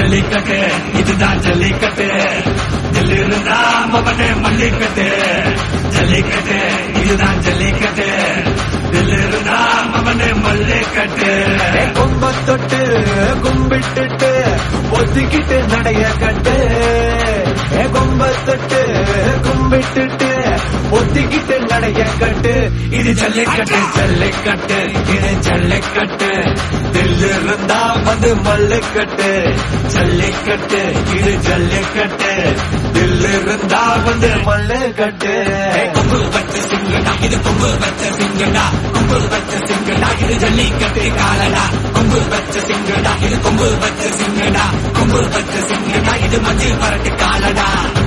ஜல்லிக்கட்டு இதுதான் ஜல்லிக்கட்டு தில் இருந்தா மகனே மல்லிக்கட்டு ஜல்லிக்கட்டு இதுதான் ஜல்லிக்கட்டு தில் இருந்தா மகனே மல்லிக்கட்டு கொம்ப தொட்டு கும்பிட்டுட்டு ஒத்திக்கிட்டு நடைய கட்டு ஏ கொம்ப தொட்டு கும்பிட்டுட்டு ஒத்திக்கிட்டு நடைய கட்டு இது ஜல்லிக்கட்டு ஜல்லிக்கட்டு இது ஜல்லிக்கட்டு தில் இருந்தா வந்து மல்லுக்கட்டு ஜல்லிக்கட்டு இது ஜல்லிக்கட்டு தில் இருந்தா வந்து மல்லுக்கட்டு கொம்பு வச்ச சிங்கடா இது கொம்பு வச்ச சிங்கடா கொம்பு வச்ச சிங்கடா இது ஜல்லிக்கட்டு காலடா கொம்பு வச்ச சிங்கடா இது கொம்பு வச்ச சிங்கடா கொம்பு வச்ச சிங்கடா இது மஞ்சள் பரட்டு காலடா